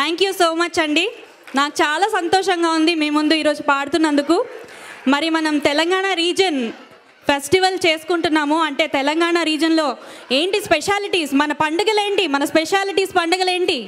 thank you so much అండి నాకు చాలా సంతోషంగా ఉంది మీ ముందు ఈరోజు పాడుతున్నందుకు మరి మనం తెలంగాణ రీజన్ ఫెస్టివల్ చేసుకుంటున్నాము అంటే తెలంగాణ రీజన్లో ఏంటి స్పెషాలిటీస్ మన పండుగలేంటి మన స్పెషాలిటీస్ పండుగలేంటి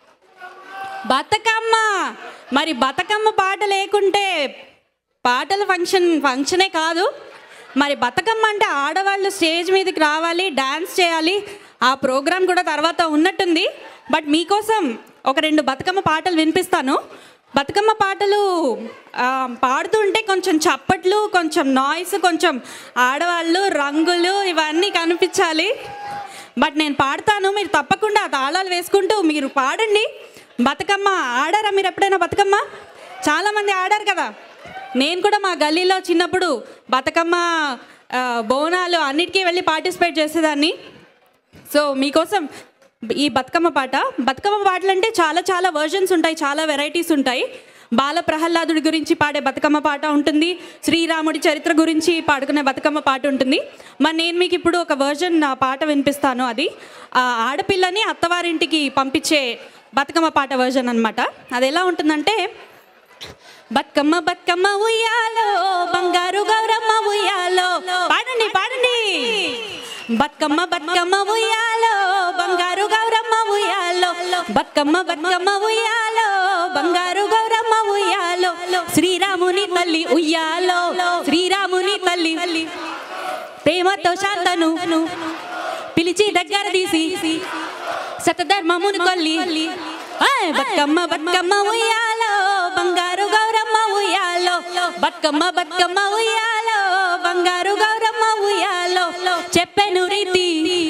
బతుకమ్మ మరి బతుకమ్మ పాట లేకుంటే పాటల ఫంక్షన్ ఫంక్షనే కాదు మరి బతుకమ్మ అంటే ఆడవాళ్ళు స్టేజ్ మీదకి రావాలి డ్యాన్స్ చేయాలి ఆ ప్రోగ్రామ్ కూడా తర్వాత ఉన్నట్టుంది బట్ మీకోసం ఒక రెండు బతుకమ్మ పాటలు వినిపిస్తాను బతుకమ్మ పాటలు ఆ, పాడుతుంటే కొంచెం చప్పట్లు కొంచెం నాయిస్ కొంచెం ఆడవాళ్ళు రంగులు ఇవన్నీ కనిపించాలి బట్ నేను పాడతాను మీరు తప్పకుండా ఆ తాళాలు వేసుకుంటూ మీరు పాడండి బతుకమ్మ ఆడారా మీరు ఎప్పుడైనా బతుకమ్మ చాలామంది ఆడారు కదా నేను కూడా మా గల్లీలో చిన్నప్పుడు బతుకమ్మ ఆ, బోనాలు అన్నిటికీ వెళ్ళి పార్టిసిపేట్ చేసేదాన్ని సో మీకోసం ఈ బతుకమ్మ పాట బతుకమ్మ పాటలు అంటే చాలా చాలా వర్జన్స్ ఉంటాయి చాలా వెరైటీస్ ఉంటాయి బాల ప్రహ్లాదుడి గురించి పాడే బతుకమ్మ పాట ఉంటుంది శ్రీరాముడి చరిత్ర గురించి పాడుకునే బతుకమ్మ పాట ఉంటుంది మరి నేను మీకు ఇప్పుడు ఒక వర్జన్ నా పాట వినిపిస్తాను అది ఆ ఆడపిల్లని అత్తవారింటికి పంపించే బతుకమ్మ పాట వర్జన్ అన్నమాట అది ఎలా ఉంటుందంటే బతుకమ్మ బతుకమ్మ ఉయ్యాలో బంగారు గౌరమ్మ ఉయ్యాలో పాడండి పాడండి బతుకమ్మ బతుకమ్మ ఉయ్యాలో బంగారు గౌరమ్మ ఉయ్యాలో బతుకమ్మ బతుకమ్మ ఉయ్యాలో బంగారు గౌరమ్మ ఉయ్యాలో శ్రీరాముని తల్లి ఉయ్యాలో శ్రీరాముని తల్లి ప్రేమతో శాంతను పిలిచి దగ్గర తీసి సతధర్మమును కొల్లి ఆయ్ బతుకమ్మ బతుకమ్మ ఉయ్యాలో బంగారు గౌరమ్మ ఉయ్యాలో బతుకమ్మ బతుకమ్మ ఉయ్యాలో బంగారు గౌరమ్మ ఉయ్యాలో చెప్పెను రీతి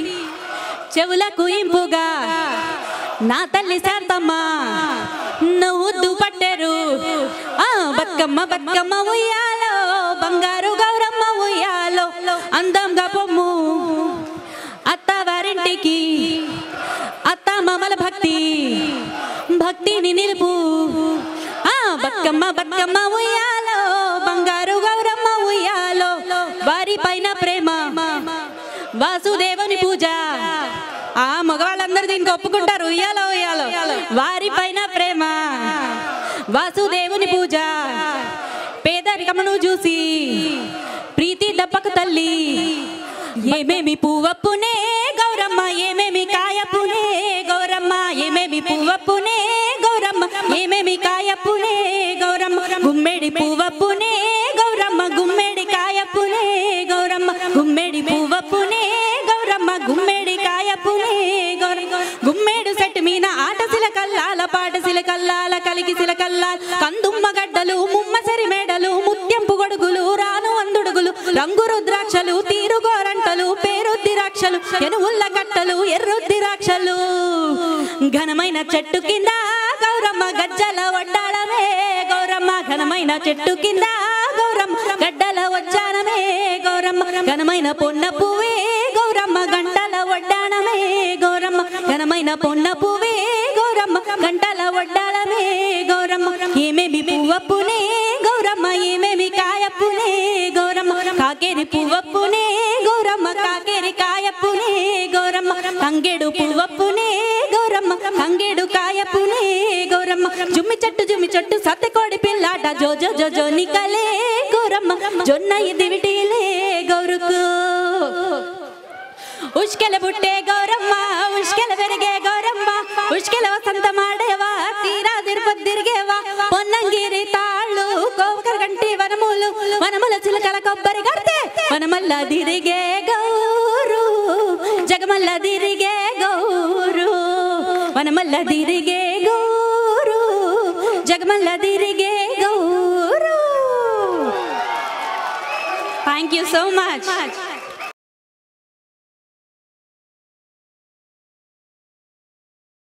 చెవులకు ఇంపుగా నా తల్లి శాంతమ్మ నువ్వు పట్టెరు ఆ బతుకమ్మ బతుకమ్మ ఉయ్యాలో బంగారు గౌరమ్మ ఉయ్యాలో అందంగా పొమ్ము అత్తవారింటికి అత్త మామల భక్తి భక్తిని నిలుపు ఆ బతుకమ్మ బతుకమ్మ ఉయ్యాలో బంగారు గౌరమ్మ ఉయ్యాలో వారి పైన ప్రేమ వాసుదేవుని పూజ ఆ మగవాళ్ళందరూ దీనికి ఒప్పుకుంటారు ఉయ్యాలో ఉయ్యాలో వారి పైన ప్రేమ వాసుదేవుని పూజ పేదరికమును చూసి ప్రీతి దప్పకు తల్లి ఏమేమి పువ్వప్పునే గౌరమ్మ ఏమేమి కాయపునే గౌరమ్మ ఏమేమి పువ్వప్పునే గౌరమ్మ ఏమేమి కాయపునే గౌరమ్మ గుమ్మెడి పువ్వప్పునే గౌరమ్మ గుమ్మెడి కాయపునే గౌరమ్మ గుమ్మెడి పువ్వప్పునే గౌరమ్మ గుమ్మెడి కాయపునే గౌరమ్మ గుమ్మెడు సెట్ మీన ఆట సిలకల్లాల పాట సిలకల్లాల కలిగి సిలకల్లాల కందుమ్మ గడ్డలు ముమ్మసరి మేడలు ముత్యంపు గొడుగులు రాను అందుడుగులు రంగు రుద్రాక్షలు తీరు గోరంటలు పేరుద్ది రాక్షలు ఎనువుల్ల కట్టలు ఎర్రుద్ది రాక్షలు ఘనమైన చెట్టు కింద గౌరమ్మ గజ్జల వడ్డాడమే గౌరమ్మ ఘనమైన చెట్టు కింద గౌరమ్మ గడ్డల వచ్చానమే గౌరమ్మ ఘనమైన పొన్న పువ్వే గౌరమ్మ గంటల వడ్డాణమే గౌరమ్మ ఘనమైన పొన్న పువ్వే గౌరమ్మ గంటల వడ్డాణమే గౌరమ్మ ఏమేమి పువ్వప్పునే గౌరమ్మ ఏమేమి కాయప్పునే గౌరమ్మ కాకేరి పువ్వప్పునే గౌరమ్మ కాకేరి కాయప్పునే గౌరమ్మ కంగెడు పువ్వప్పునే గౌరమ్మ కంగెడు కాయప్పునే గౌరమ్మ జుమ్మి చెట్టు జుమ్మి చెట్టు సత్తెకోడి పిల్లాట జో జో జో జో నికలే గౌరమ్మ జొన్న ఇది విటిలే గౌరుకు ఉష్కెల పుట్టే గౌరమ్మ ఉష్కెల పెరిగే గౌరమ్మ ఉష్కెల వసంత మాడేవా తీరా తిరుపతి తిరిగేవా పొన్నంగిరి తాళ్ళు కోవకర గంటి వనములు వనముల చిలకల కొబ్బరి కడితే వనమల్ల తిరిగే గౌరు జగమల్ల తిరిగే గౌరు వనమల్ల తిరిగే గౌరు జగమల్ల తిరిగే గౌరు థ్యాంక్ యూ సో మచ్